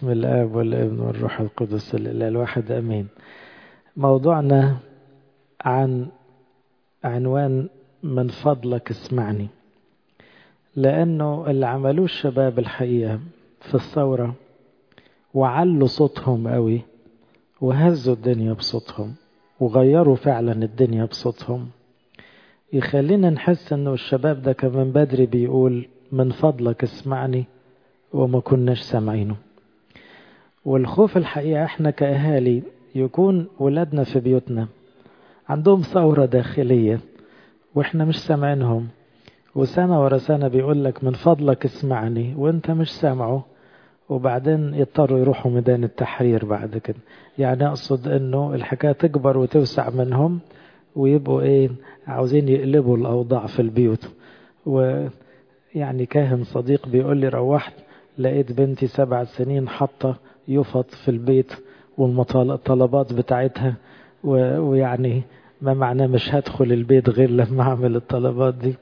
بسم الآب والابن والروح القدس الإله الواحد أمين موضوعنا عن عنوان من فضلك اسمعني لأنه اللي عملوه الشباب الحقيقة في الثورة وعلوا صوتهم قوي وهزوا الدنيا بصوتهم وغيروا فعلا الدنيا بصوتهم يخلينا نحس انه الشباب ده كان من بدري بيقول من فضلك اسمعني وما كناش سامعينه والخوف الحقيقة احنا كأهالي يكون ولادنا في بيوتنا عندهم ثورة داخلية واحنا مش سامعينهم وسنة ورا سنة بيقول لك من فضلك اسمعني وانت مش سامعه وبعدين يضطروا يروحوا ميدان التحرير بعد كده يعني اقصد انه الحكاية تكبر وتوسع منهم ويبقوا ايه عاوزين يقلبوا الاوضاع في البيوت ويعني كاهن صديق بيقول لي روحت لقيت بنتي سبع سنين حاطة يفط في البيت والطلبات بتاعتها ويعني ما معناه مش هدخل البيت غير لما اعمل الطلبات دي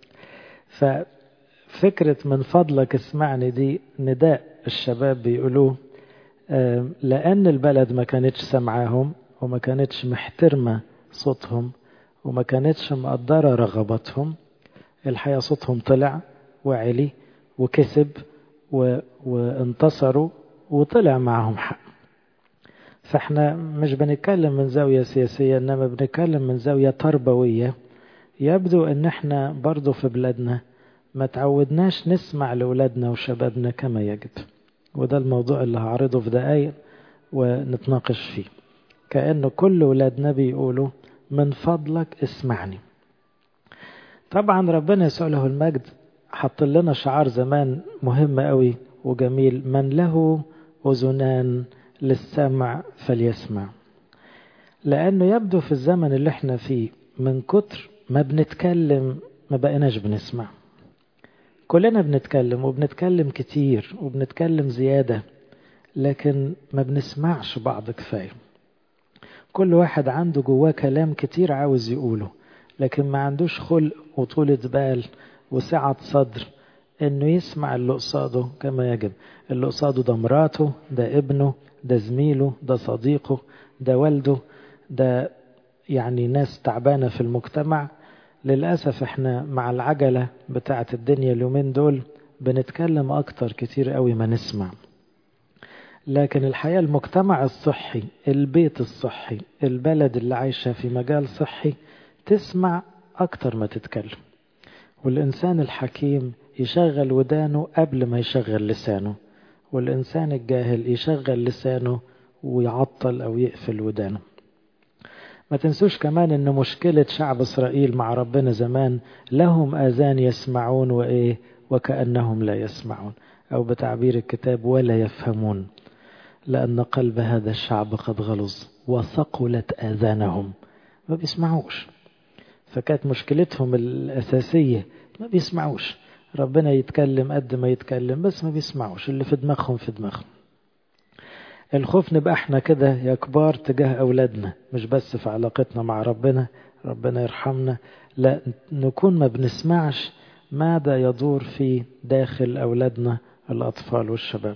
ففكرة من فضلك اسمعني دي نداء الشباب بيقولوه لأن البلد ما كانتش سمعاهم وما كانتش محترمة صوتهم وما كانتش مقدرة رغباتهم الحقيقة صوتهم طلع وعلي وكسب و... وانتصروا وطلع معهم حق فاحنا مش بنتكلم من زاوية سياسية انما بنتكلم من زاوية تربوية يبدو ان احنا برضو في بلادنا ما تعودناش نسمع لأولادنا وشبابنا كما يجب وده الموضوع اللي هعرضه في دقايق ونتناقش فيه كأنه كل ولادنا بيقولوا من فضلك اسمعني طبعا ربنا يسوع له المجد حط لنا شعار زمان مهم قوي وجميل من له أذنان للسمع فليسمع لأنه يبدو في الزمن اللي احنا فيه من كتر ما بنتكلم ما بقيناش بنسمع كلنا بنتكلم وبنتكلم كتير وبنتكلم زيادة لكن ما بنسمعش بعض كفاية كل واحد عنده جواه كلام كتير عاوز يقوله لكن ما عندوش خلق وطولة بال وسعة صدر انه يسمع اللي قصاده كما يجب اللي قصاده ده مراته ده ابنه ده زميله ده صديقه ده والده ده يعني ناس تعبانة في المجتمع للأسف احنا مع العجلة بتاعة الدنيا اليومين دول بنتكلم أكتر كتير قوي ما نسمع لكن الحقيقة المجتمع الصحي البيت الصحي البلد اللي عايشة في مجال صحي تسمع أكتر ما تتكلم والإنسان الحكيم يشغل ودانه قبل ما يشغل لسانه والإنسان الجاهل يشغل لسانه ويعطل أو يقفل ودانه ما تنسوش كمان ان مشكلة شعب اسرائيل مع ربنا زمان لهم اذان يسمعون وايه وكأنهم لا يسمعون او بتعبير الكتاب ولا يفهمون لان قلب هذا الشعب قد غلظ وثقلت اذانهم ما بيسمعوش فكانت مشكلتهم الاساسية ما بيسمعوش ربنا يتكلم قد ما يتكلم بس ما بيسمعوش اللي في دماغهم في دماغهم الخوف نبقى احنا كده يا كبار تجاه أولادنا مش بس في علاقتنا مع ربنا ربنا يرحمنا لا نكون ما بنسمعش ماذا يدور في داخل أولادنا الأطفال والشباب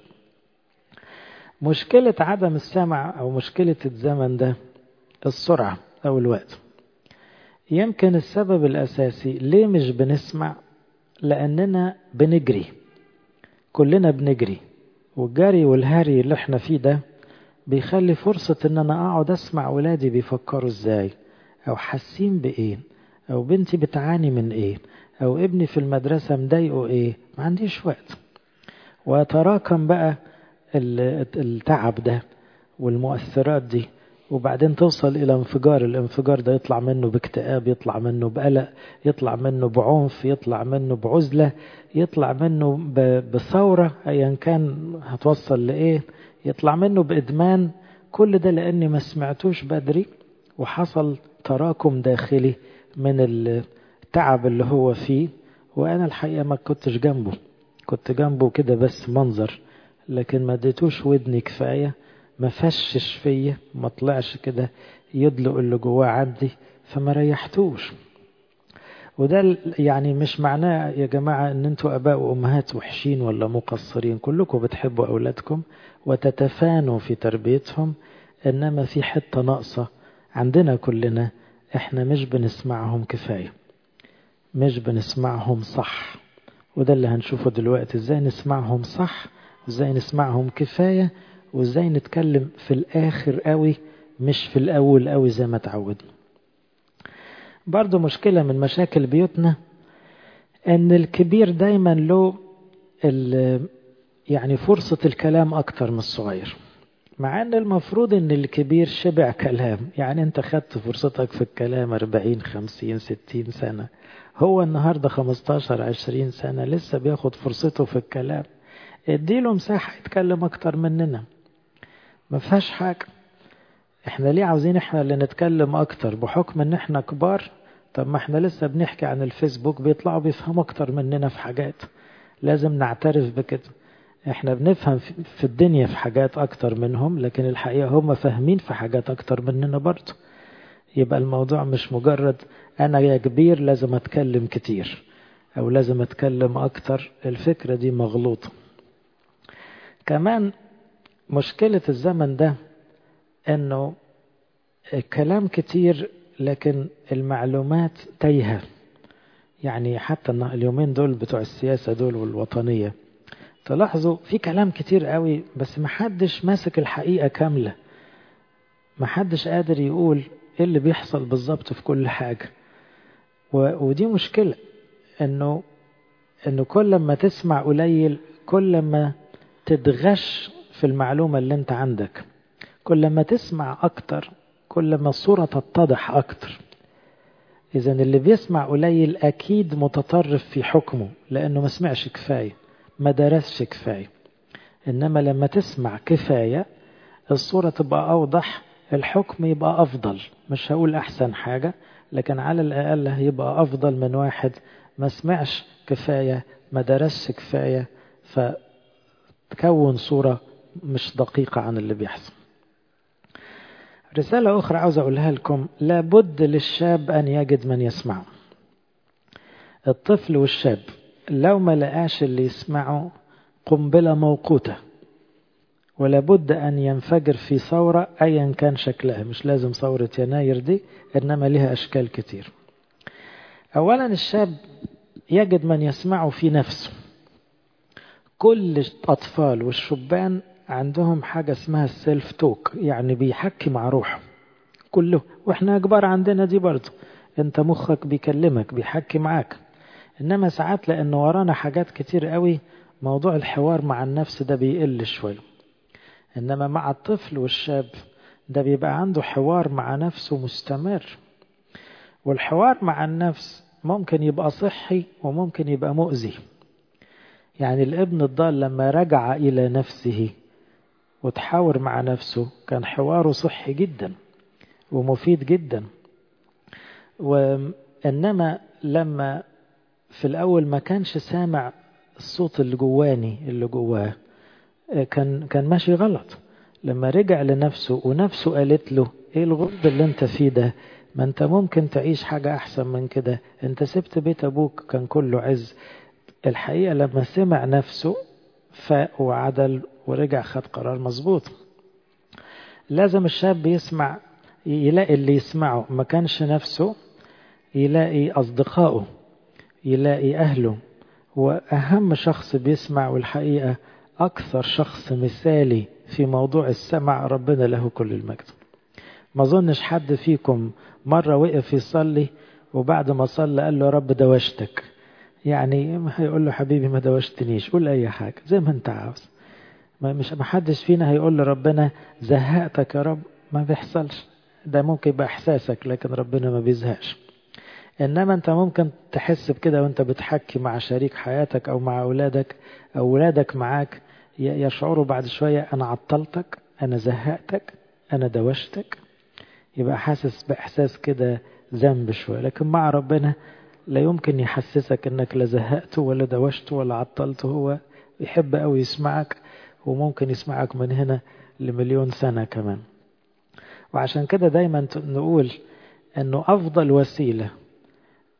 مشكلة عدم السمع أو مشكلة الزمن ده السرعة أو الوقت يمكن السبب الأساسي ليه مش بنسمع لأننا بنجري كلنا بنجري والجري والهري اللي احنا فيه ده بيخلي فرصة ان انا اقعد اسمع ولادي بيفكروا ازاي او حاسين بايه او بنتي بتعاني من ايه او ابني في المدرسة مضايقه ايه ما عنديش وقت ويتراكم بقى التعب ده والمؤثرات دي وبعدين توصل الى انفجار الانفجار ده يطلع منه باكتئاب يطلع منه بقلق يطلع منه بعنف يطلع منه بعزلة يطلع منه بثورة ايا كان هتوصل لايه يطلع منه بادمان كل ده لاني ما سمعتوش بدري وحصل تراكم داخلي من التعب اللي هو فيه وانا الحقيقة ما كنتش جنبه كنت جنبه كده بس منظر لكن ما اديتوش ودني كفايه ما فشش فيا ما طلعش كده يدلق اللي جواه عندي فما ريحتوش وده يعني مش معناه يا جماعة ان انتوا اباء وامهات وحشين ولا مقصرين كلكم بتحبوا اولادكم وتتفانوا في تربيتهم انما في حتة ناقصة عندنا كلنا احنا مش بنسمعهم كفاية مش بنسمعهم صح وده اللي هنشوفه دلوقتي ازاي نسمعهم صح وازاي نسمعهم كفاية وازاي نتكلم في الاخر قوي مش في الاول قوي زي ما تعودنا برضو مشكلة من مشاكل بيوتنا ان الكبير دايما له يعني فرصة الكلام اكتر من الصغير مع ان المفروض ان الكبير شبع كلام يعني انت خدت فرصتك في الكلام 40 50 60 سنة هو النهاردة 15 20 سنة لسه بياخد فرصته في الكلام اديله مساحة يتكلم اكتر مننا ما فيهاش حاجة احنا ليه عاوزين احنا اللي نتكلم اكتر بحكم ان احنا كبار طب ما احنا لسه بنحكي عن الفيسبوك بيطلعوا بيفهموا اكتر مننا في حاجات لازم نعترف بكده احنا بنفهم في الدنيا في حاجات اكتر منهم لكن الحقيقة هم فاهمين في حاجات اكتر مننا برضه يبقى الموضوع مش مجرد انا يا كبير لازم اتكلم كتير او لازم اتكلم اكتر الفكرة دي مغلوطة كمان مشكلة الزمن ده انه الكلام كتير لكن المعلومات تايهة يعني حتى اليومين دول بتوع السياسة دول والوطنية تلاحظوا في كلام كتير قوي بس محدش ماسك الحقيقة كاملة محدش قادر يقول ايه اللي بيحصل بالظبط في كل حاجة ودي مشكلة انه انه كل ما تسمع قليل كل ما تتغش في المعلومة اللي انت عندك كل ما تسمع اكتر كل ما الصورة تتضح اكتر اذا اللي بيسمع قليل اكيد متطرف في حكمه لانه ما سمعش كفاية ما درسش كفاية انما لما تسمع كفاية الصورة تبقى اوضح الحكم يبقى افضل مش هقول احسن حاجة لكن على الاقل هيبقى افضل من واحد ما سمعش كفاية ما درسش كفاية فتكون صورة مش دقيقة عن اللي بيحصل رسالة أخرى عاوز أقولها لكم لابد للشاب أن يجد من يسمعه الطفل والشاب لو ما لقاش اللي يسمعه قنبلة موقوتة ولابد أن ينفجر في ثورة أيا كان شكلها مش لازم ثورة يناير دي إنما لها أشكال كتير أولا الشاب يجد من يسمعه في نفسه كل الأطفال والشبان عندهم حاجة اسمها السيلف توك يعني بيحكي مع روحه كله واحنا كبار عندنا دي برضه انت مخك بيكلمك بيحكي معاك انما ساعات لان ورانا حاجات كتير قوي موضوع الحوار مع النفس ده بيقل شوية انما مع الطفل والشاب ده بيبقى عنده حوار مع نفسه مستمر والحوار مع النفس ممكن يبقى صحي وممكن يبقى مؤذي يعني الابن الضال لما رجع إلى نفسه وتحاور مع نفسه كان حواره صحي جدا ومفيد جدا وإنما لما في الأول ما كانش سامع الصوت اللي جواني اللي جواه كان كان ماشي غلط لما رجع لنفسه ونفسه قالت له ايه الغرب اللي انت فيه ده ما انت ممكن تعيش حاجة احسن من كده انت سبت بيت ابوك كان كله عز الحقيقة لما سمع نفسه فاق وعدل ورجع خد قرار مظبوط لازم الشاب يسمع يلاقي اللي يسمعه ما كانش نفسه يلاقي أصدقائه يلاقي أهله وأهم شخص بيسمع والحقيقة أكثر شخص مثالي في موضوع السمع ربنا له كل المجد ما ظنش حد فيكم مرة وقف يصلي وبعد ما صلى قال له يا رب دوشتك يعني هيقول له حبيبي ما دوشتنيش قول أي حاجة زي ما أنت عاوز ما مش ما حدش فينا هيقول لربنا زهقتك يا رب ما بيحصلش ده ممكن يبقى إحساسك لكن ربنا ما بيزهقش إنما أنت ممكن تحس بكده وأنت بتحكي مع شريك حياتك أو مع أولادك أو أولادك معاك يشعروا بعد شوية أنا عطلتك أنا زهقتك أنا دوشتك يبقى حاسس بإحساس كده ذنب شوية لكن مع ربنا لا يمكن يحسسك انك لا زهقته ولا دوشته ولا عطلته هو يحب قوي يسمعك وممكن يسمعك من هنا لمليون سنة كمان وعشان كده دايما نقول انه افضل وسيلة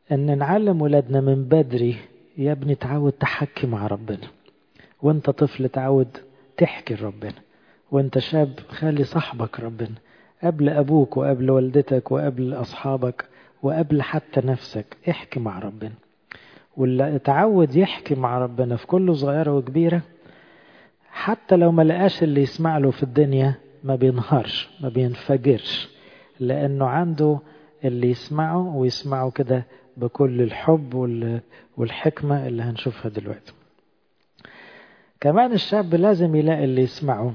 ان نعلم ولادنا من بدري يا ابني تعود تحكي مع ربنا وانت طفل تعود تحكي لربنا وانت شاب خلي صاحبك ربنا قبل ابوك وقبل والدتك وقبل اصحابك وقبل حتى نفسك احكي مع ربنا واللي اتعود يحكي مع ربنا في كل صغيرة وكبيرة حتى لو ما لقاش اللي يسمع له في الدنيا ما بينهارش ما بينفجرش لأنه عنده اللي يسمعه ويسمعه كده بكل الحب والحكمة اللي هنشوفها دلوقتي كمان الشاب لازم يلاقي اللي يسمعه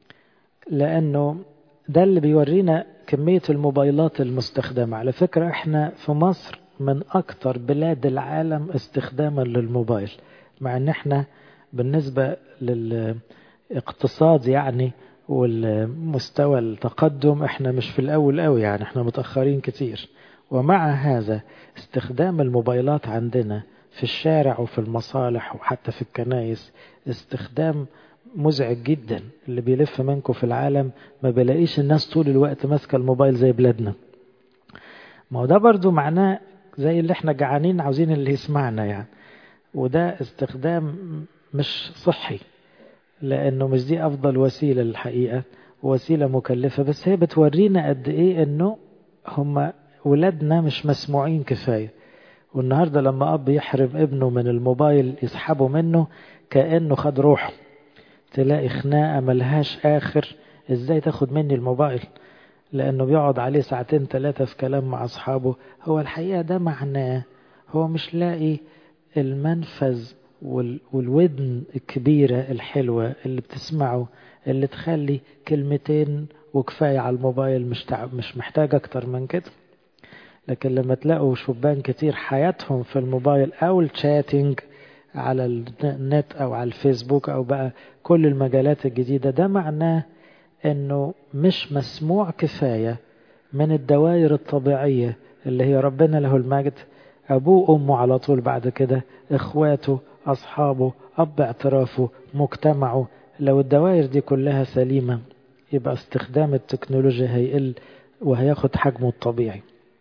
لأنه ده اللي بيورينا كمية الموبايلات المستخدمة على فكرة احنا في مصر من أكثر بلاد العالم استخداما للموبايل مع ان احنا بالنسبة للاقتصاد يعني والمستوى التقدم احنا مش في الأول قوي يعني احنا متأخرين كتير ومع هذا استخدام الموبايلات عندنا في الشارع وفي المصالح وحتى في الكنائس استخدام مزعج جدا اللي بيلف منكم في العالم ما بلاقيش الناس طول الوقت ماسكة الموبايل زي بلادنا ما هو ده برضو معناه زي اللي احنا جعانين عاوزين اللي يسمعنا يعني وده استخدام مش صحي لانه مش دي افضل وسيلة للحقيقة وسيلة مكلفة بس هي بتورينا قد ايه انه هم ولادنا مش مسموعين كفاية والنهاردة لما اب يحرم ابنه من الموبايل يسحبه منه كأنه خد روحه تلاقي خناقة ملهاش آخر ازاي تاخد مني الموبايل لأنه بيقعد عليه ساعتين ثلاثة في كلام مع أصحابه هو الحقيقة ده معناه هو مش لاقي المنفذ والودن الكبيرة الحلوة اللي بتسمعه اللي تخلي كلمتين وكفاية على الموبايل مش مش محتاج أكتر من كده لكن لما تلاقوا شبان كتير حياتهم في الموبايل أو الشاتنج على النت أو على الفيسبوك أو بقى كل المجالات الجديدة ده معناه أنه مش مسموع كفاية من الدوائر الطبيعية اللي هي ربنا له المجد أبوه وأمه على طول بعد كده إخواته أصحابه أب اعترافه مجتمعه لو الدوائر دي كلها سليمة يبقى استخدام التكنولوجيا هيقل وهياخد حجمه الطبيعي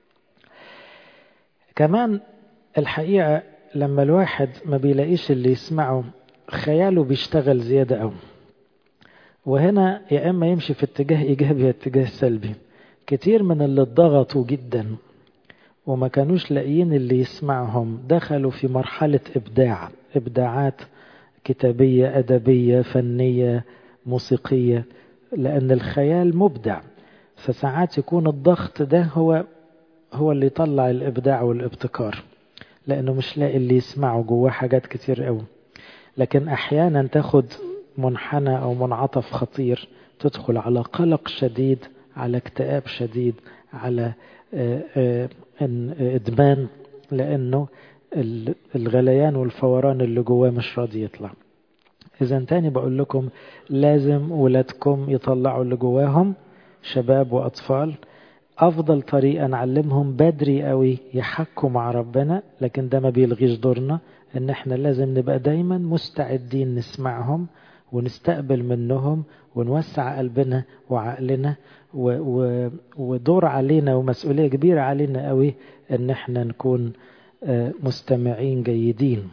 كمان الحقيقة لما الواحد ما بيلاقيش اللي يسمعه خياله بيشتغل زيادة أوي وهنا يا إما يمشي في اتجاه إيجابي يا اتجاه سلبي كتير من اللي اتضغطوا جدا وما كانوش لاقيين اللي يسمعهم دخلوا في مرحلة إبداع إبداعات كتابية أدبية فنية موسيقية لأن الخيال مبدع فساعات يكون الضغط ده هو هو اللي يطلع الإبداع والابتكار لأنه مش لاقي اللي يسمعه جواه حاجات كتير قوي لكن أحيانا تاخد منحنى أو منعطف خطير تدخل على قلق شديد على اكتئاب شديد على إدمان لأنه الغليان والفوران اللي جواه مش راضي يطلع إذا تاني بقول لكم لازم ولادكم يطلعوا اللي جواهم شباب وأطفال أفضل طريقة نعلمهم بدري قوي يحكوا مع ربنا لكن ده ما بيلغيش دورنا إن إحنا لازم نبقى دايما مستعدين نسمعهم ونستقبل منهم ونوسع قلبنا وعقلنا و و ودور علينا ومسؤولية كبيرة علينا قوي إن إحنا نكون مستمعين جيدين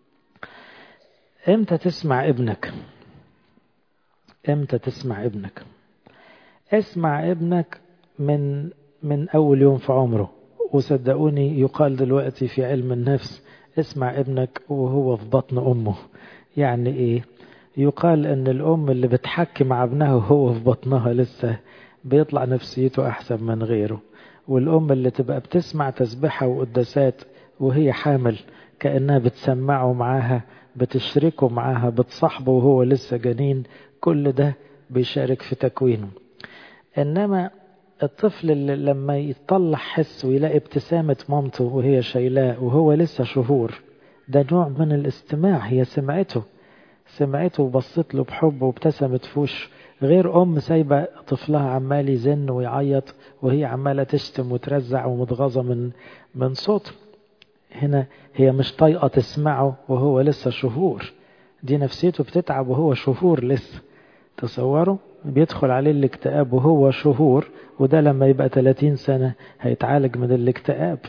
امتى تسمع ابنك امتى تسمع ابنك اسمع ابنك من من اول يوم في عمره وصدقوني يقال دلوقتي في علم النفس اسمع ابنك وهو في بطن امه يعني ايه يقال ان الام اللي بتحكي مع ابنها وهو في بطنها لسه بيطلع نفسيته احسن من غيره والام اللي تبقى بتسمع تسبيحه وقداسات وهي حامل كانها بتسمعه معاها بتشركه معاها بتصاحبه وهو لسه جنين كل ده بيشارك في تكوينه انما الطفل اللي لما يطلع حس ويلاقي ابتسامة مامته وهي شايلاه وهو لسه شهور ده نوع من الاستماع هي سمعته سمعته وبصت له بحب وابتسمت في وشه غير أم سايبة طفلها عمال يزن ويعيط وهي عمالة تشتم وترزع ومتغاظة من من صوته هنا هي مش طايقة تسمعه وهو لسه شهور دي نفسيته بتتعب وهو شهور لسه تصوروا بيدخل عليه الاكتئاب وهو شهور وده لما يبقى 30 سنة هيتعالج من الاكتئاب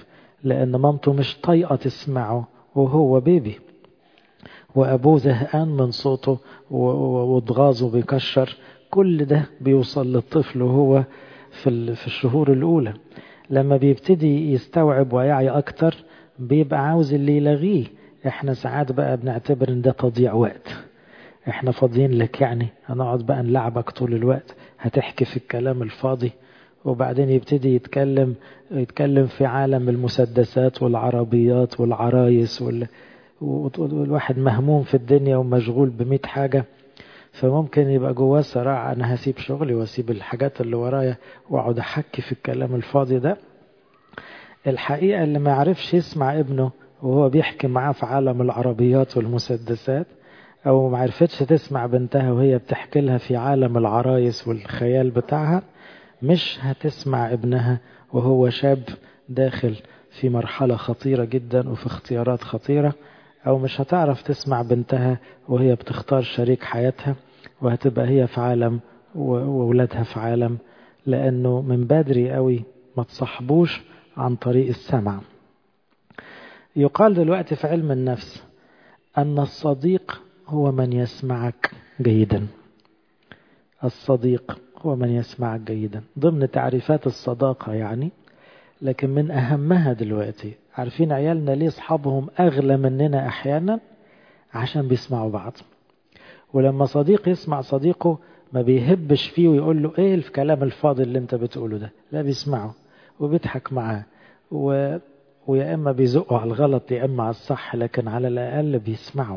لأن مامته مش طايقة تسمعه وهو بيبي وأبوه زهقان من صوته وضغاظه بيكشر كل ده بيوصل للطفل وهو في في الشهور الأولى لما بيبتدي يستوعب ويعي أكتر بيبقى عاوز اللي يلغيه احنا ساعات بقى بنعتبر ان ده تضييع وقت احنا فاضيين لك يعني هنقعد بقى نلعبك طول الوقت هتحكي في الكلام الفاضي وبعدين يبتدي يتكلم يتكلم في عالم المسدسات والعربيات والعرايس وال... والواحد مهموم في الدنيا ومشغول بمئة حاجة فممكن يبقى جواه صراع أنا هسيب شغلي واسيب الحاجات اللي ورايا وأقعد أحكي في الكلام الفاضي ده الحقيقة اللي ما يعرفش يسمع ابنه وهو بيحكي معاه في عالم العربيات والمسدسات أو ما عرفتش تسمع بنتها وهي بتحكي لها في عالم العرايس والخيال بتاعها مش هتسمع ابنها وهو شاب داخل في مرحلة خطيرة جدا وفي اختيارات خطيرة أو مش هتعرف تسمع بنتها وهي بتختار شريك حياتها وهتبقى هي في عالم وولادها في عالم لأنه من بدري قوي ما تصاحبوش عن طريق السمع يقال دلوقتي في علم النفس أن الصديق هو من يسمعك جيدا الصديق هو من يسمعك جيدا ضمن تعريفات الصداقة يعني لكن من أهمها دلوقتي عارفين عيالنا ليه أصحابهم أغلى مننا أحيانا عشان بيسمعوا بعض ولما صديق يسمع صديقه ما بيهبش فيه ويقول له ايه الكلام الفاضي اللي انت بتقوله ده لا بيسمعه وبيضحك معاه و... ويا اما بيزقه على الغلط يا اما على الصح لكن على الاقل بيسمعه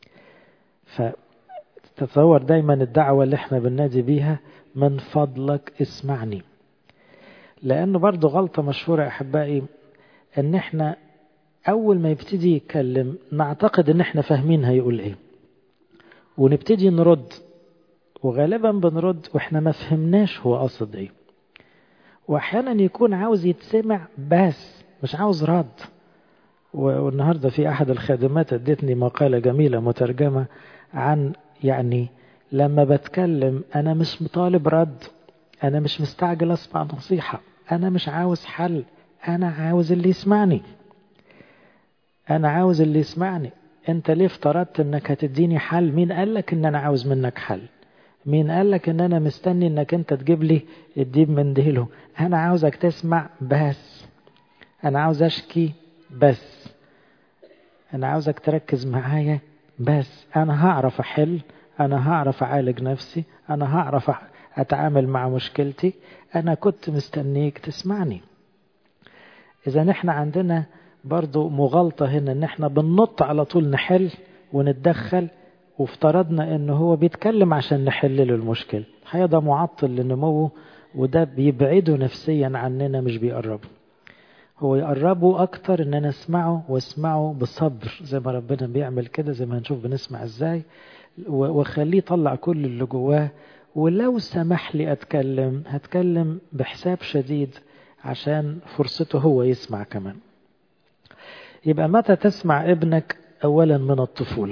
فتتصور دايما الدعوة اللي احنا بننادي بيها من فضلك اسمعني لانه برضو غلطة مشهورة احبائي ان احنا اول ما يبتدي يتكلم نعتقد ان احنا فاهمين هيقول ايه ونبتدي نرد وغالبا بنرد واحنا ما فهمناش هو قصد ايه واحيانا يكون عاوز يتسمع بس مش عاوز رد والنهاردة في أحد الخادمات ادتني مقالة جميلة مترجمة عن يعني لما بتكلم أنا مش مطالب رد أنا مش مستعجل أسمع نصيحة أنا مش عاوز حل أنا عاوز اللي يسمعني أنا عاوز اللي يسمعني أنت ليه افترضت أنك هتديني حل مين قالك أن أنا عاوز منك حل مين قالك أن أنا مستني أنك أنت تجيب لي الديب من ديله أنا عاوزك تسمع بس أنا عاوز أشكي بس أنا عاوزك تركز معايا بس أنا هعرف أحل أنا هعرف أعالج نفسي أنا هعرف أتعامل مع مشكلتي أنا كنت مستنيك تسمعني إذا نحن عندنا برضو مغالطة هنا إن إحنا بننط على طول نحل ونتدخل وافترضنا إن هو بيتكلم عشان نحل له المشكلة الحقيقة ده معطل لنموه وده بيبعده نفسيا عننا مش بيقربه هو يقربه أكتر إن أنا أسمعه وأسمعه بصبر زي ما ربنا بيعمل كده زي ما هنشوف بنسمع إزاي وأخليه يطلع كل اللي جواه ولو سمح لي أتكلم هتكلم بحساب شديد عشان فرصته هو يسمع كمان يبقى متى تسمع ابنك أولا من الطفولة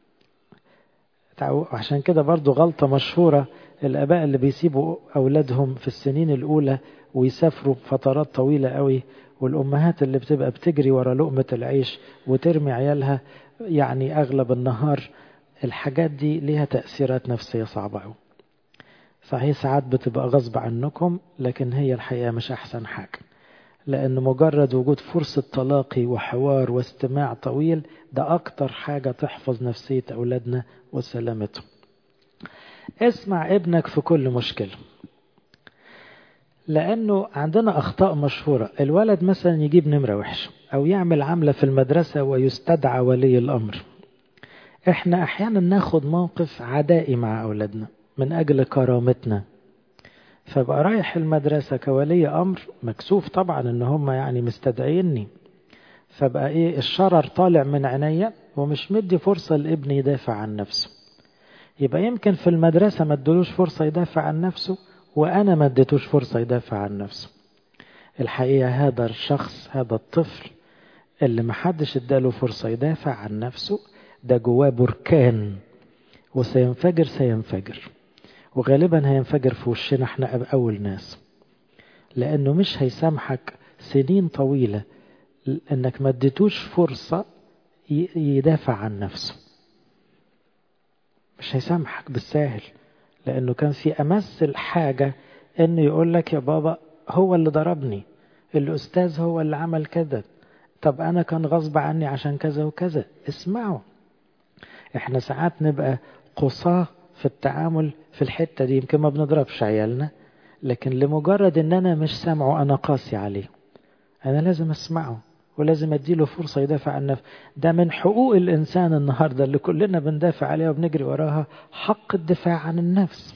عشان كده برضو غلطة مشهورة الآباء اللي بيسيبوا أولادهم في السنين الأولى ويسافروا فترات طويلة قوي والأمهات اللي بتبقى بتجري ورا لقمة العيش وترمي عيالها يعني أغلب النهار الحاجات دي ليها تأثيرات نفسية صعبة قوي صحيح ساعات بتبقى غصب عنكم لكن هي الحقيقة مش أحسن حاجة لأن مجرد وجود فرصة تلاقي وحوار واستماع طويل ده أكتر حاجة تحفظ نفسية أولادنا وسلامتهم اسمع ابنك في كل مشكلة لأنه عندنا أخطاء مشهورة الولد مثلا يجيب نمرة وحشة أو يعمل عملة في المدرسة ويستدعى ولي الأمر احنا أحيانا ناخد موقف عدائي مع أولادنا من أجل كرامتنا فبقى رايح المدرسة كولي أمر مكسوف طبعا إن هم يعني مستدعيني فبقى إيه الشرر طالع من عينيا ومش مدي فرصة لابني يدافع عن نفسه يبقى يمكن في المدرسة ما ادلوش فرصة يدافع عن نفسه وأنا ما اديتوش فرصة يدافع عن نفسه الحقيقة هذا الشخص هذا الطفل اللي محدش اداله فرصة يدافع عن نفسه ده جواه بركان وسينفجر سينفجر وغالبا هينفجر في وشنا احنا أول ناس لأنه مش هيسامحك سنين طويلة انك ما اديتوش فرصة يدافع عن نفسه مش هيسامحك بالساهل لانه كان في امس الحاجة انه يقول لك يا بابا هو اللي ضربني الاستاذ هو اللي عمل كده طب انا كان غصب عني عشان كذا وكذا اسمعوا احنا ساعات نبقى قصاه في التعامل في الحتة دي يمكن ما بنضربش عيالنا لكن لمجرد ان انا مش سامعه انا قاسي عليه انا لازم اسمعه ولازم اديله فرصة يدافع عن نفسه ده من حقوق الانسان النهاردة اللي كلنا بندافع عليها وبنجري وراها حق الدفاع عن النفس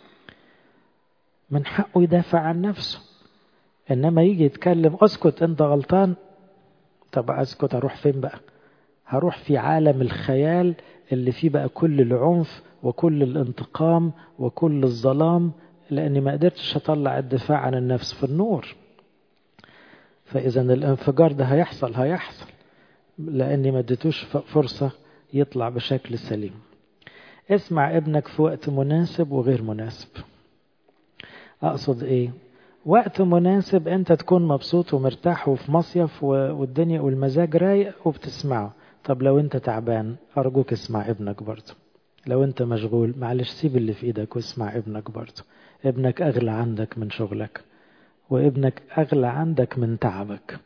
من حقه يدافع عن نفسه انما يجي يتكلم اسكت انت غلطان طب اسكت اروح فين بقى هروح في عالم الخيال اللي فيه بقى كل العنف وكل الانتقام وكل الظلام لاني ما قدرتش اطلع الدفاع عن النفس في النور فاذا الانفجار ده هيحصل هيحصل لاني ما اديتوش فرصه يطلع بشكل سليم اسمع ابنك في وقت مناسب وغير مناسب اقصد ايه وقت مناسب انت تكون مبسوط ومرتاح وفي مصيف والدنيا والمزاج رايق وبتسمعه طب لو انت تعبان ارجوك اسمع ابنك برضه لو انت مشغول معلش سيب اللي في ايدك واسمع ابنك برضه ابنك اغلى عندك من شغلك وابنك اغلى عندك من تعبك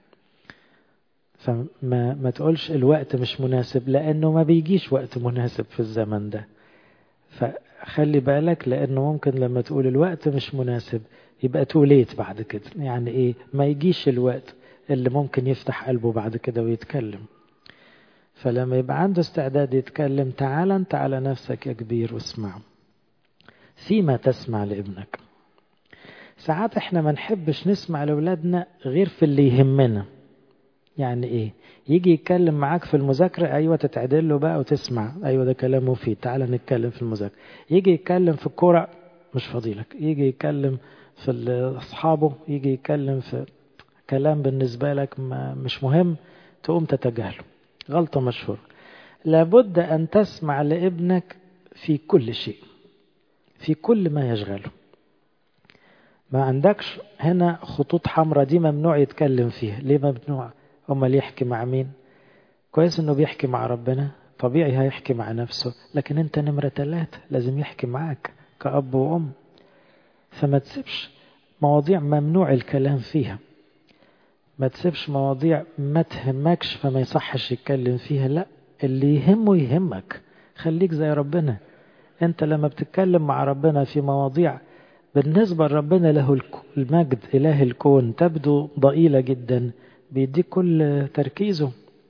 فما ما تقولش الوقت مش مناسب لانه ما بيجيش وقت مناسب في الزمن ده فخلي بالك لانه ممكن لما تقول الوقت مش مناسب يبقى توليت بعد كده يعني ايه ما يجيش الوقت اللي ممكن يفتح قلبه بعد كده ويتكلم فلما يبقى عنده استعداد يتكلم تعال انت على نفسك يا كبير واسمعه فيما تسمع لابنك ساعات احنا ما نحبش نسمع لأولادنا غير في اللي يهمنا يعني ايه يجي يتكلم معاك في المذاكرة ايوه تتعدل له بقى وتسمع ايوه ده كلام مفيد تعال نتكلم في المذاكرة يجي يتكلم في الكورة مش فضيلك يجي يتكلم في اصحابه يجي يتكلم في كلام بالنسبة لك ما مش مهم تقوم تتجاهله غلطة مشهورة لابد أن تسمع لابنك في كل شيء في كل ما يشغله ما عندكش هنا خطوط حمراء دي ممنوع يتكلم فيها ليه ممنوع امال يحكي مع مين كويس انه بيحكي مع ربنا طبيعي هيحكي مع نفسه لكن انت نمرة ثلاثة لازم يحكي معاك كأب وأم فما تسيبش مواضيع ممنوع الكلام فيها ما تسيبش مواضيع ما تهمكش فما يصحش يتكلم فيها لا اللي يهمه يهمك خليك زي ربنا انت لما بتتكلم مع ربنا في مواضيع بالنسبة لربنا له المجد إله الكون تبدو ضئيلة جدا بيديك كل تركيزه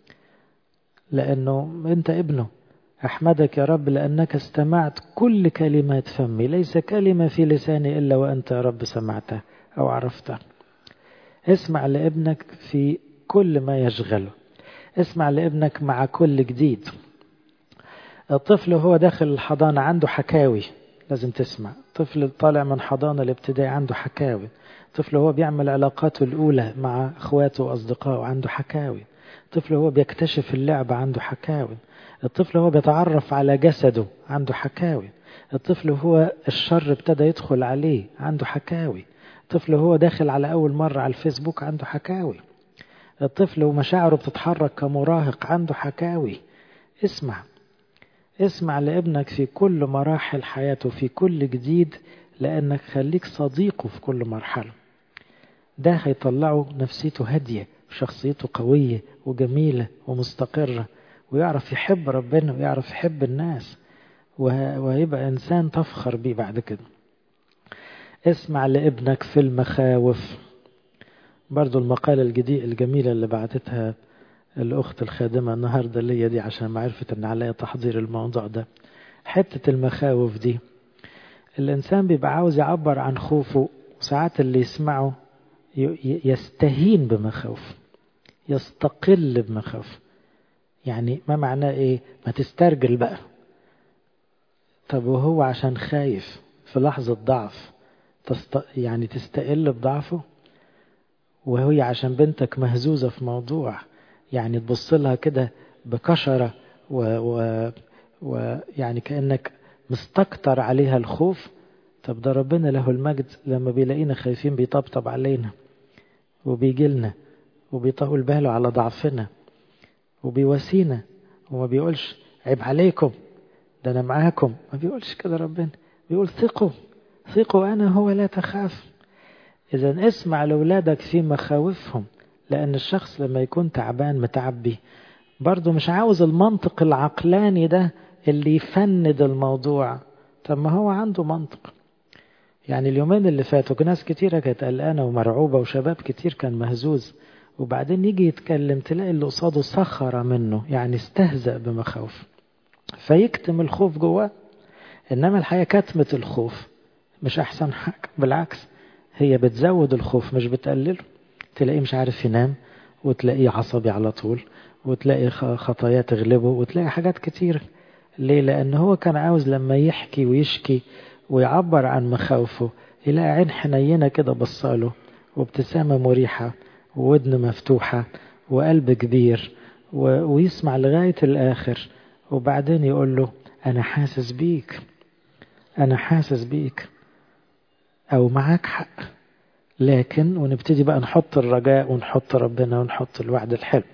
لأنه أنت ابنه أحمدك يا رب لأنك استمعت كل كلمات فمي ليس كلمة في لساني إلا وأنت يا رب سمعتها أو عرفتها اسمع لابنك في كل ما يشغله اسمع لابنك مع كل جديد الطفل وهو داخل الحضانة عنده حكاوي لازم تسمع طفل طالع من حضانة الابتدائي عنده حكاوي طفل هو بيعمل علاقاته الأولى مع أخواته وأصدقائه عنده حكاوي طفل هو بيكتشف اللعبة عنده حكاوي الطفل هو بيتعرف على جسده عنده حكاوي الطفل هو الشر ابتدى يدخل عليه عنده حكاوي الطفل هو داخل على أول مرة على الفيسبوك عنده حكاوي الطفل ومشاعره بتتحرك كمراهق عنده حكاوي اسمع اسمع لابنك في كل مراحل حياته في كل جديد لأنك خليك صديقه في كل مرحلة ده هيطلعه نفسيته هادية وشخصيته قوية وجميلة ومستقرة ويعرف يحب ربنا ويعرف يحب الناس وهيبقى إنسان تفخر بيه بعد كده اسمع لابنك في المخاوف برضو المقالة الجديدة الجميلة اللي بعتتها الأخت الخادمة النهاردة اللي دي عشان معرفة أن عليا تحضير الموضوع ده حتة المخاوف دي الإنسان بيبقى عاوز يعبر عن خوفه وساعات اللي يسمعه يستهين بمخاوف يستقل بمخاوف يعني ما معناه ايه ما تسترجل بقى طب وهو عشان خايف في لحظة ضعف تست... يعني تستقل بضعفه وهي عشان بنتك مهزوزة في موضوع يعني تبص لها كده بكشرة و... و... ويعني كأنك مستكتر عليها الخوف طب ده ربنا له المجد لما بيلاقينا خايفين بيطبطب علينا وبيجي لنا وبيطول باله على ضعفنا وبيواسينا وما بيقولش عيب عليكم ده أنا معاكم ما بيقولش كده ربنا بيقول ثقوا ثقوا أنا هو لا تخاف إذا اسمع لأولادك في مخاوفهم لأن الشخص لما يكون تعبان متعبي برضه مش عاوز المنطق العقلاني ده اللي يفند الموضوع طب ما هو عنده منطق يعني اليومين اللي فاتوا ناس كتيرة كانت قلقانة ومرعوبة وشباب كتير كان مهزوز وبعدين يجي يتكلم تلاقي اللي قصاده سخر منه يعني استهزأ بمخاوف فيكتم الخوف جواه إنما الحقيقة كتمة الخوف مش أحسن حاجة بالعكس هي بتزود الخوف مش بتقلله تلاقيه مش عارف ينام وتلاقيه عصبي على طول وتلاقي خطايا تغلبه وتلاقي حاجات كتير ليه لأن هو كان عاوز لما يحكي ويشكي ويعبر عن مخاوفه يلاقي عين حنينة كده بصاله وابتسامة مريحة وودن مفتوحة وقلب كبير ويسمع لغاية الآخر وبعدين يقول له أنا حاسس بيك أنا حاسس بيك أو معاك حق لكن ونبتدي بقى نحط الرجاء ونحط ربنا ونحط الوعد الحلو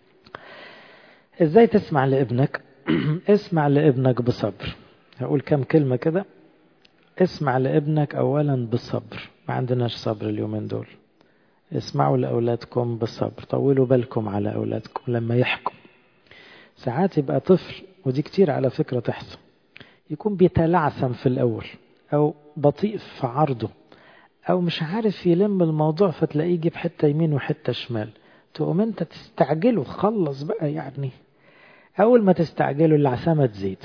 ازاي تسمع لابنك اسمع لابنك بصبر هقول كم كلمة كده اسمع لابنك اولا بالصبر ما عندناش صبر اليومين دول اسمعوا لأولادكم بالصبر طولوا بالكم على أولادكم لما يحكوا ساعات يبقى طفل ودي كتير على فكرة تحصل يكون بيتلعثم في الأول أو بطيء في عرضه أو مش عارف يلم الموضوع فتلاقيه يجيب حتة يمين وحتة شمال تقوم أنت تستعجله خلص بقى يعني أول ما تستعجله العثامة تزيد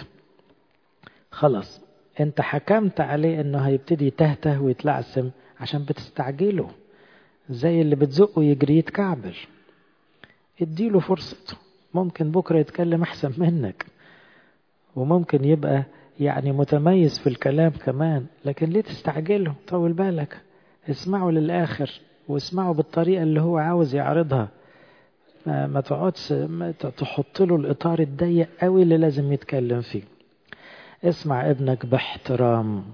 خلاص أنت حكمت عليه أنه هيبتدي يتهته ويتلعثم عشان بتستعجله زي اللي بتزقه يجري يتكعبل اديله فرصته ممكن بكرة يتكلم أحسن منك وممكن يبقى يعني متميز في الكلام كمان لكن ليه تستعجله طول بالك اسمعه للآخر واسمعه بالطريقة اللي هو عاوز يعرضها ما, ما تقعدش تحط له الإطار الضيق قوي اللي لازم يتكلم فيه اسمع ابنك باحترام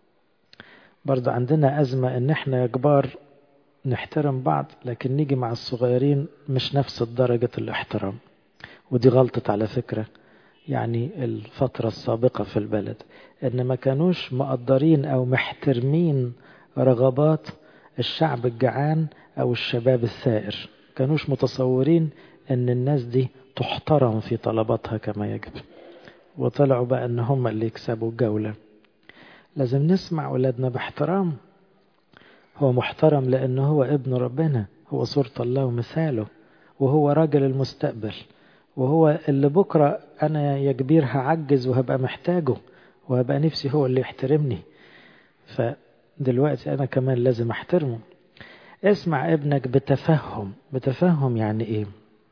برضه عندنا أزمة إن إحنا يا كبار نحترم بعض لكن نيجي مع الصغيرين مش نفس درجة الاحترام ودي غلطة على فكرة يعني الفترة السابقة في البلد إن ما كانوش مقدرين أو محترمين رغبات الشعب الجعان أو الشباب الثائر كانوش متصورين أن الناس دي تحترم في طلباتها كما يجب وطلعوا بقى أن هم اللي يكسبوا الجولة لازم نسمع أولادنا باحترام هو محترم لأنه هو ابن ربنا هو صورة الله ومثاله وهو راجل المستقبل وهو اللي بكرة أنا يا كبير هعجز وهبقى محتاجه وهبقى نفسي هو اللي يحترمني فدلوقتي أنا كمان لازم أحترمه اسمع ابنك بتفهم بتفهم يعني إيه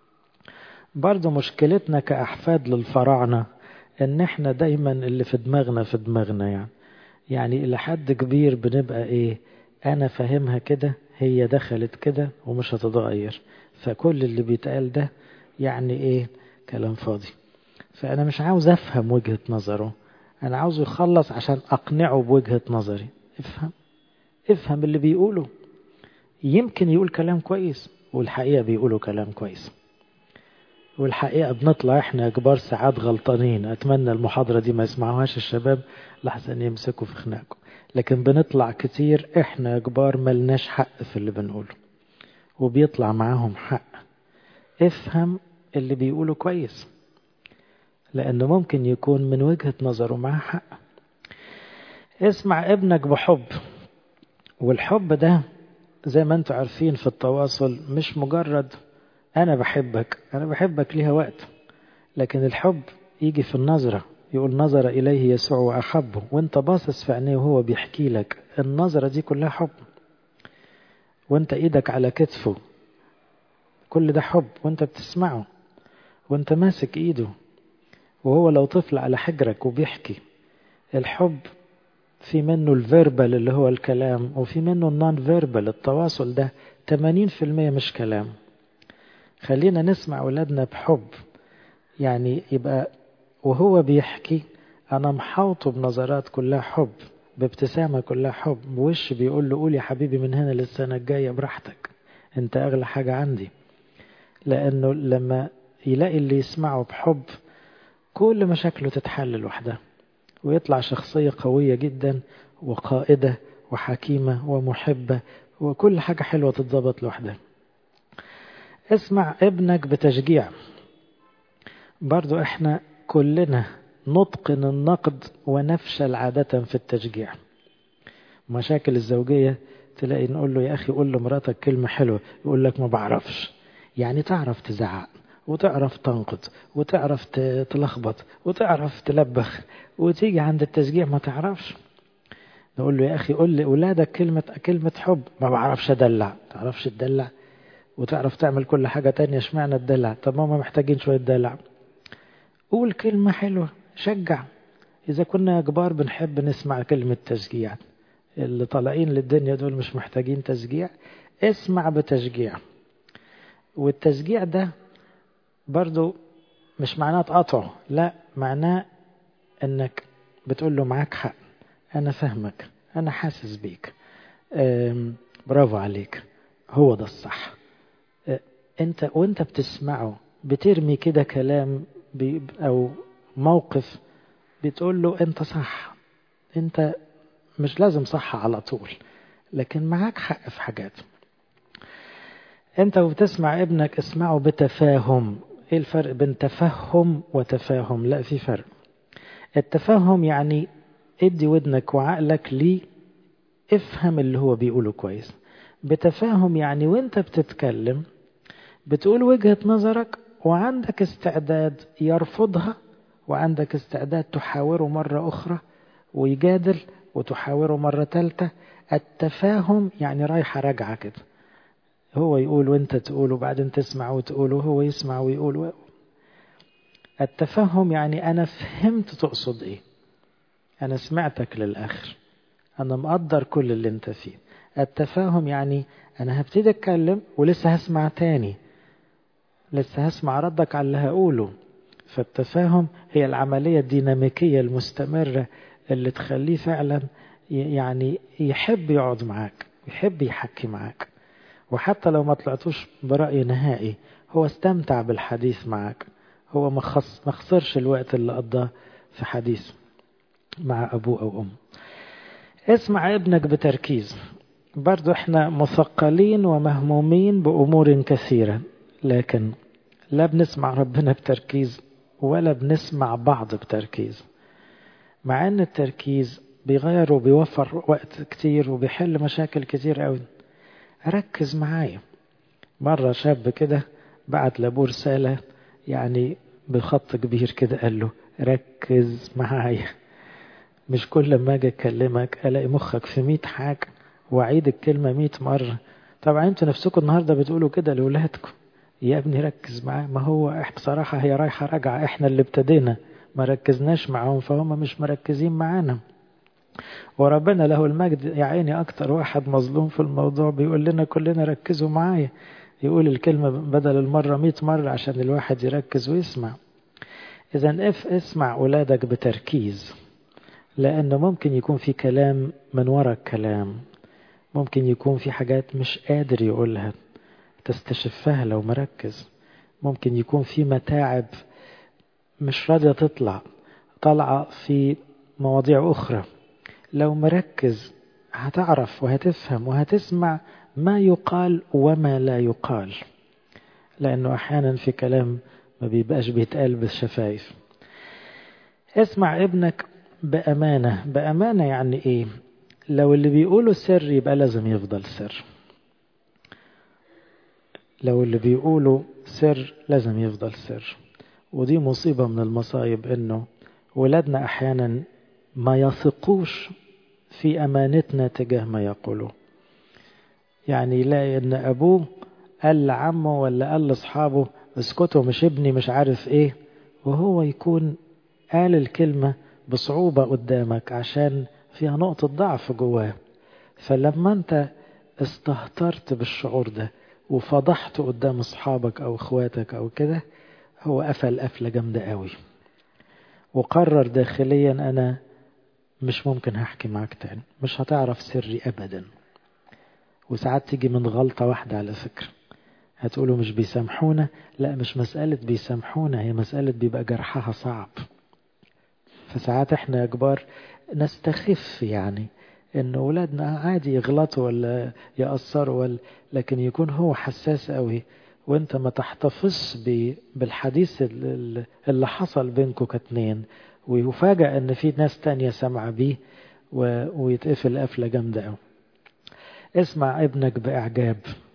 برضو مشكلتنا كأحفاد للفراعنة إن إحنا دايما اللي في دماغنا في دماغنا يعني يعني إلى حد كبير بنبقى إيه أنا فاهمها كده هي دخلت كده ومش هتتغير فكل اللي بيتقال ده يعني إيه كلام فاضي فأنا مش عاوز أفهم وجهة نظره أنا عاوزه يخلص عشان أقنعه بوجهة نظري افهم افهم اللي بيقوله يمكن يقول كلام كويس والحقيقة بيقولوا كلام كويس والحقيقة بنطلع احنا كبار ساعات غلطانين اتمنى المحاضرة دي ما يسمعوهاش الشباب لحسن يمسكوا في خناقكم لكن بنطلع كتير احنا كبار ملناش حق في اللي بنقوله وبيطلع معاهم حق افهم اللي بيقوله كويس لانه ممكن يكون من وجهة نظره معاه حق اسمع ابنك بحب والحب ده زي ما انتم عارفين في التواصل مش مجرد انا بحبك انا بحبك ليها وقت لكن الحب يجي في النظرة يقول نظر إليه يسوع وأحبه وانت باصص في عينيه وهو بيحكي لك النظرة دي كلها حب وانت ايدك على كتفه كل ده حب وانت بتسمعه وانت ماسك ايده وهو لو طفل على حجرك وبيحكي الحب في منه الفيربال اللي هو الكلام وفي منه النون فيربال التواصل ده 80% مش كلام خلينا نسمع أولادنا بحب يعني يبقى وهو بيحكي أنا محاوطه بنظرات كلها حب بابتسامة كلها حب بوش بيقول له قول يا حبيبي من هنا للسنة الجاية براحتك انت أغلى حاجة عندي لأنه لما يلاقي اللي يسمعه بحب كل مشاكله تتحل لوحدها ويطلع شخصية قوية جدا وقائدة وحكيمة ومحبة وكل حاجة حلوة تتظبط لوحدها اسمع ابنك بتشجيع برضو احنا كلنا نتقن النقد ونفشل عادة في التشجيع مشاكل الزوجية تلاقي نقول له يا أخي قول لمراتك كلمة حلوة يقول لك ما بعرفش يعني تعرف تزعق وتعرف تنقد وتعرف تلخبط وتعرف تلبخ وتيجي عند التشجيع ما تعرفش نقول له يا أخي قول لأولادك كلمة كلمة حب ما بعرفش أدلع تعرفش تدلع وتعرف تعمل كل حاجة تانية اشمعنى الدلع طب ما محتاجين شوية دلع قول كلمة حلوة شجع إذا كنا كبار بنحب نسمع كلمة تشجيع اللي طالعين للدنيا دول مش محتاجين تشجيع اسمع بتشجيع والتشجيع ده برضو مش معناه تقاطعه لا معناه انك بتقول له معاك حق انا فاهمك انا حاسس بيك برافو عليك هو ده الصح انت وانت بتسمعه بترمي كده كلام او موقف بتقول له انت صح انت مش لازم صح على طول لكن معاك حق في حاجات انت وبتسمع ابنك اسمعه بتفاهم ايه الفرق بين تفهم وتفاهم لا في فرق التفهم يعني ادي ودنك وعقلك ليه افهم اللي هو بيقوله كويس بتفاهم يعني وانت بتتكلم بتقول وجهة نظرك وعندك استعداد يرفضها وعندك استعداد تحاوره مرة أخرى ويجادل وتحاوره مرة ثالثة التفاهم يعني رايحة راجعة كده هو يقول وانت تقول وبعدين تسمع وتقول وهو يسمع ويقول التفهم يعني أنا فهمت تقصد إيه أنا سمعتك للآخر أنا مقدر كل اللي أنت فيه التفاهم يعني أنا هبتدي أتكلم ولسه هسمع تاني لسه هسمع ردك على اللي هقوله فالتفاهم هي العملية الديناميكية المستمرة اللي تخليه فعلا يعني يحب يقعد معاك يحب يحكي معاك وحتى لو ما طلعتوش برأي نهائي هو استمتع بالحديث معاك هو ما خسرش الوقت اللي قضاه في حديث مع أبوه أو أم اسمع ابنك بتركيز برضو احنا مثقلين ومهمومين بأمور كثيرة لكن لا بنسمع ربنا بتركيز ولا بنسمع بعض بتركيز مع ان التركيز بيغير وبيوفر وقت كتير وبيحل مشاكل كتير قوي ركز معايا مرة شاب كده بعت لابوه رسالة يعني بخط كبير كده قال له ركز معايا مش كل ما اجي اكلمك الاقي مخك في 100 حاجة واعيد الكلمة 100 مرة طبعا انتوا نفسكم النهاردة بتقولوا كده لأولادكم يا ابني ركز معاه ما هو بصراحة هي رايحة راجعة احنا اللي ابتدينا ما ركزناش معاهم فهم مش مركزين معانا وربنا له المجد يا عيني أكتر واحد مظلوم في الموضوع بيقول لنا كلنا ركزوا معايا يقول الكلمة بدل المرة مئة مرة عشان الواحد يركز ويسمع إذا اف اسمع أولادك بتركيز لأنه ممكن يكون في كلام من وراء الكلام ممكن يكون في حاجات مش قادر يقولها تستشفها لو مركز ممكن يكون في متاعب مش راضية تطلع طالعة في مواضيع أخرى لو مركز هتعرف وهتفهم وهتسمع ما يقال وما لا يقال لأنه أحيانا في كلام ما بيبقاش بيتقال بالشفايف اسمع ابنك بأمانة بأمانة يعني إيه لو اللي بيقوله سر يبقى لازم يفضل سر لو اللي بيقوله سر لازم يفضل سر ودي مصيبة من المصايب انه ولادنا احيانا ما يثقوش في امانتنا تجاه ما يقولوا يعني يلاقي ان ابوه قال لعمه ولا قال لاصحابه اسكتوا مش ابني مش عارف ايه وهو يكون قال الكلمة بصعوبة قدامك عشان فيها نقطة ضعف جواه فلما انت استهترت بالشعور ده وفضحته قدام اصحابك او اخواتك او كده هو قفل قفلة جامدة قوي وقرر داخليا انا مش ممكن هحكي معاك تاني مش هتعرف سري ابدا وساعات تيجي من غلطة واحدة على فكرة هتقولوا مش بيسامحونا لا مش مسألة بيسامحونا هي مسألة بيبقى جرحها صعب فساعات احنا يا كبار نستخف يعني ان اولادنا عادي يغلطوا ولا يأثروا ولا لكن يكون هو حساس قوي وانت ما تحتفظش بالحديث اللي حصل بينكم كاتنين ويفاجأ ان في ناس تانية سامعة بيه ويتقفل قفلة جامدة قوي اسمع ابنك بإعجاب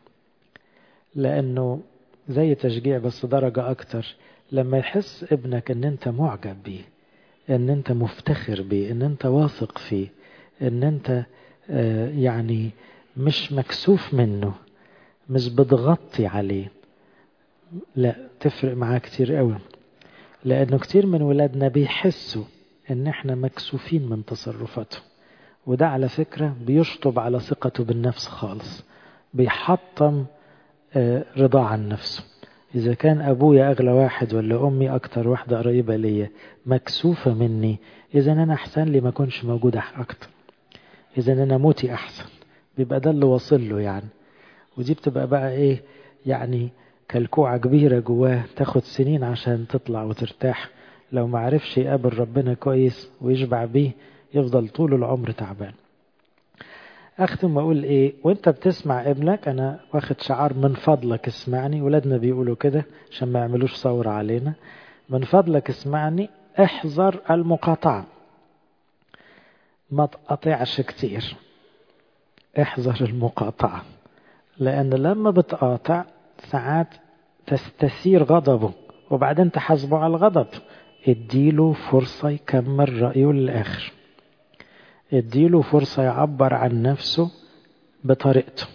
لأنه زي تشجيع بس درجة أكتر لما يحس ابنك ان انت معجب بيه ان انت مفتخر بيه ان انت واثق فيه ان انت آه يعني مش مكسوف منه مش بتغطي عليه لا تفرق معاه كتير قوي لانه كتير من ولادنا بيحسوا ان احنا مكسوفين من تصرفاته وده على فكرة بيشطب على ثقته بالنفس خالص بيحطم آه رضا عن نفسه إذا كان أبويا أغلى واحد ولا أمي أكتر واحدة قريبة ليا مكسوفة مني إذا أنا أحسن لي ما كنش موجود أكتر إذا أنا موتي أحسن بيبقى ده اللي واصل له يعني ودي بتبقى بقى إيه يعني كالكوعة كبيرة جواه تاخد سنين عشان تطلع وترتاح لو ما عرفش يقابل ربنا كويس ويشبع بيه يفضل طول العمر تعبان اختم واقول ايه وانت بتسمع ابنك انا واخد شعار من فضلك اسمعني ولادنا بيقولوا كده عشان ما يعملوش ثورة علينا من فضلك اسمعني احذر المقاطعة ما تقاطعش كتير احذر المقاطعة لان لما بتقاطع ساعات تستثير غضبه وبعدين تحاسبه على الغضب اديله فرصة يكمل رأيه للآخر اديله فرصة يعبر عن نفسه بطريقته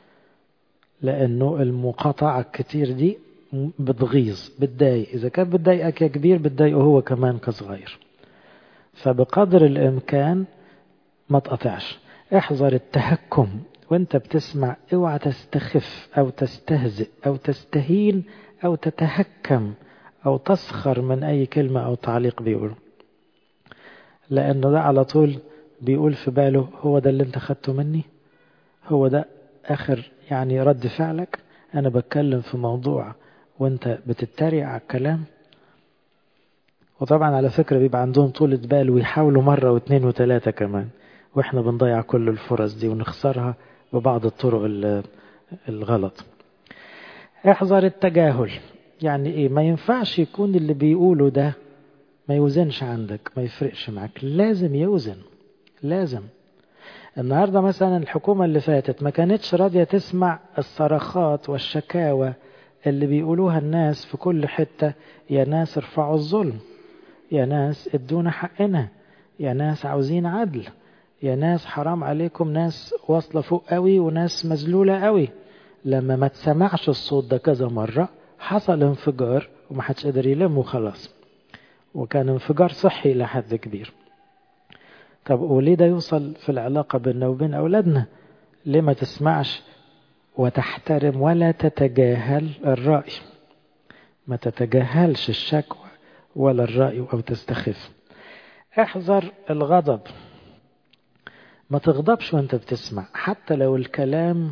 لأنه المقاطعة الكتير دي بتغيظ بتضايق إذا كان بتضايقك يا كبير بتضايقه هو كمان كصغير فبقدر الإمكان ما تقطعش احذر التهكم وانت بتسمع اوعى تستخف او تستهزئ او تستهين او تتهكم او تسخر من اي كلمة او تعليق بيقوله لانه ده على طول بيقول في باله هو ده اللي انت خدته مني هو ده اخر يعني رد فعلك انا بتكلم في موضوع وانت بتتريق على الكلام وطبعا على فكرة بيبقى عندهم طولة بال ويحاولوا مرة واثنين وثلاثة كمان واحنا بنضيع كل الفرص دي ونخسرها ببعض الطرق الغلط احذر التجاهل يعني ايه ما ينفعش يكون اللي بيقوله ده ما يوزنش عندك ما يفرقش معك لازم يوزن لازم النهاردة مثلا الحكومة اللي فاتت ما كانتش راضية تسمع الصرخات والشكاوى اللي بيقولوها الناس في كل حتة يا ناس ارفعوا الظلم يا ناس ادونا حقنا يا ناس عاوزين عدل يا ناس حرام عليكم ناس واصلة فوق قوي وناس مذلولة قوي لما ما تسمعش الصوت ده كذا مرة حصل انفجار ومحدش قدر يلم وخلاص وكان انفجار صحي إلى حد كبير طب وليه ده يوصل في العلاقة بيننا وبين أولادنا ليه ما تسمعش وتحترم ولا تتجاهل الرأي ما تتجاهلش الشكوى ولا الرأي أو تستخف احذر الغضب ما تغضبش وانت بتسمع حتى لو الكلام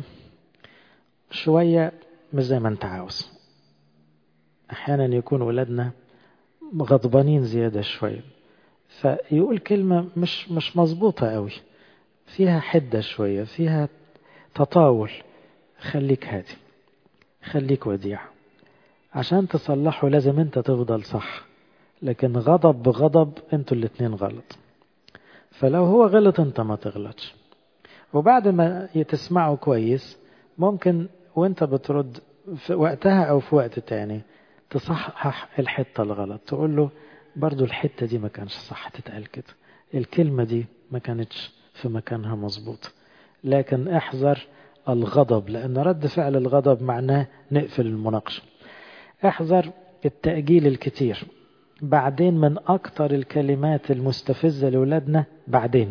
شوية مش زي ما انت عاوز احيانا يكون ولادنا غضبانين زيادة شوية فيقول كلمة مش مش مظبوطة قوي فيها حدة شوية فيها تطاول خليك هادي خليك وديع عشان تصلحه لازم انت تفضل صح لكن غضب بغضب انتوا الاتنين غلط فلو هو غلط انت ما تغلطش وبعد ما تسمعه كويس ممكن وانت بترد في وقتها او في وقت تاني تصحح الحتة الغلط تقول له برضو الحتة دي ما كانش صح تتقال كده الكلمة دي ما كانتش في مكانها مظبوط لكن احذر الغضب لأن رد فعل الغضب معناه نقفل المناقشة احذر التأجيل الكتير بعدين من أكتر الكلمات المستفزة لأولادنا بعدين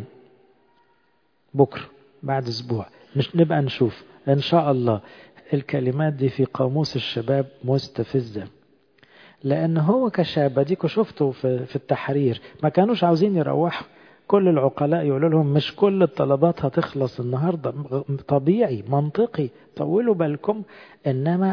بكرة بعد أسبوع مش نبقى نشوف إن شاء الله الكلمات دي في قاموس الشباب مستفزة لأن هو كشاب ديكوا شفتوا في, في التحرير ما كانوش عاوزين يروحوا كل العقلاء يقولوا لهم مش كل الطلبات هتخلص النهاردة طبيعي منطقي طولوا بالكم إنما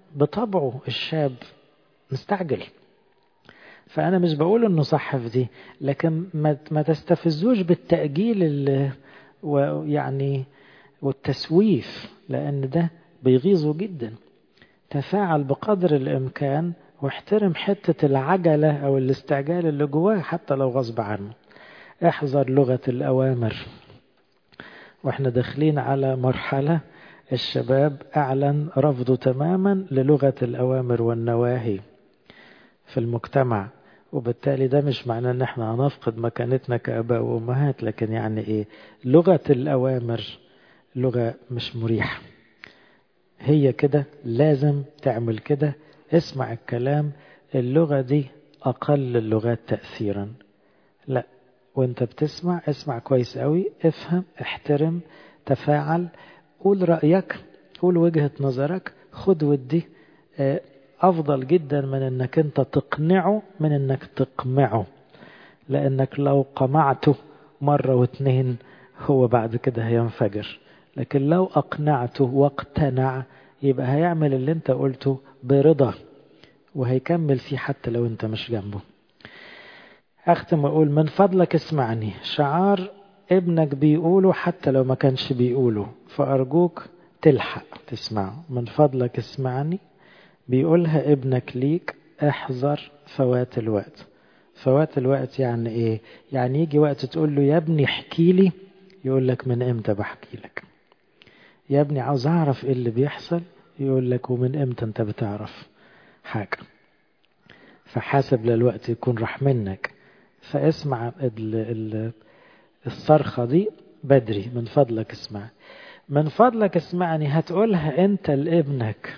بطبعه الشاب مستعجل فأنا مش بقول إنه صح في دي لكن ما ما تستفزوش بالتأجيل ويعني والتسويف لأن ده بيغيظه جدا تفاعل بقدر الإمكان واحترم حتة العجلة أو الاستعجال اللي جواه حتى لو غصب عنه احذر لغة الأوامر واحنا داخلين على مرحلة الشباب أعلن رفضه تماما للغة الأوامر والنواهي في المجتمع وبالتالي ده مش معناه ان احنا هنفقد مكانتنا كاباء وامهات لكن يعني ايه لغه الاوامر لغه مش مريحه هي كده لازم تعمل كده اسمع الكلام اللغه دي اقل اللغات تاثيرا لا وانت بتسمع اسمع كويس قوي افهم احترم تفاعل قول رايك قول وجهه نظرك خد ودي اه أفضل جدا من أنك أنت تقنعه من أنك تقمعه لأنك لو قمعته مرة واثنين هو بعد كده هينفجر لكن لو أقنعته واقتنع يبقى هيعمل اللي أنت قلته برضا وهيكمل فيه حتى لو أنت مش جنبه أختم أقول من فضلك اسمعني شعار ابنك بيقوله حتى لو ما كانش بيقوله فأرجوك تلحق تسمعه من فضلك اسمعني بيقولها ابنك ليك احذر فوات الوقت فوات الوقت يعني ايه يعني يجي وقت تقول له يا ابني احكي لي يقول لك من امتى بحكي لك يا ابني عاوز اعرف ايه اللي بيحصل يقول لك ومن امتى انت بتعرف حاجة فحاسب للوقت يكون راح منك فاسمع ال ال الصرخة دي بدري من فضلك اسمع من فضلك اسمعني هتقولها انت لابنك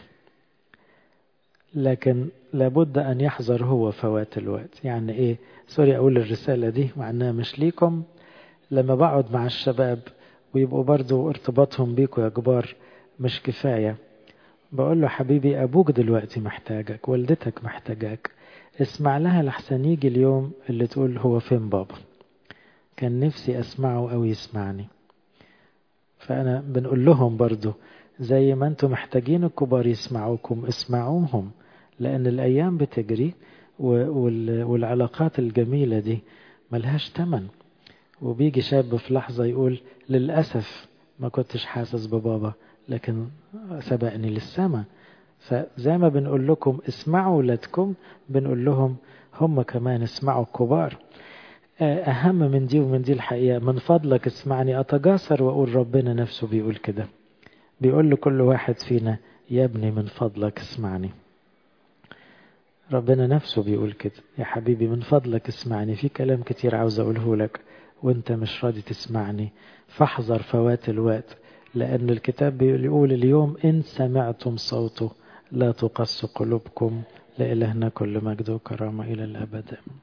لكن لابد أن يحذر هو فوات الوقت يعني إيه سوري أقول الرسالة دي مع أنها مش ليكم لما بقعد مع الشباب ويبقوا برضو ارتباطهم بيكوا يا كبار مش كفاية بقول له حبيبي أبوك دلوقتي محتاجك والدتك محتاجك اسمع لها لحسن يجي اليوم اللي تقول هو فين بابا كان نفسي أسمعه أو يسمعني فأنا بنقول لهم برضو زي ما انتم محتاجين الكبار يسمعوكم اسمعوهم لأن الأيام بتجري والعلاقات الجميلة دي ملهاش تمن وبيجي شاب في لحظة يقول للأسف ما كنتش حاسس ببابا لكن سبقني للسما فزي ما بنقول لكم اسمعوا ولادكم بنقول لهم هم كمان اسمعوا الكبار أهم من دي ومن دي الحقيقة من فضلك اسمعني أتجاسر وأقول ربنا نفسه بيقول كده بيقول لكل واحد فينا يا ابني من فضلك اسمعني ربنا نفسه بيقول كده يا حبيبي من فضلك اسمعني في كلام كتير عاوز أقوله لك وانت مش راضي تسمعني فاحذر فوات الوقت لأن الكتاب بيقول اليوم إن سمعتم صوته لا تقص قلوبكم لإلهنا كل مجد وكرامة إلى الأبد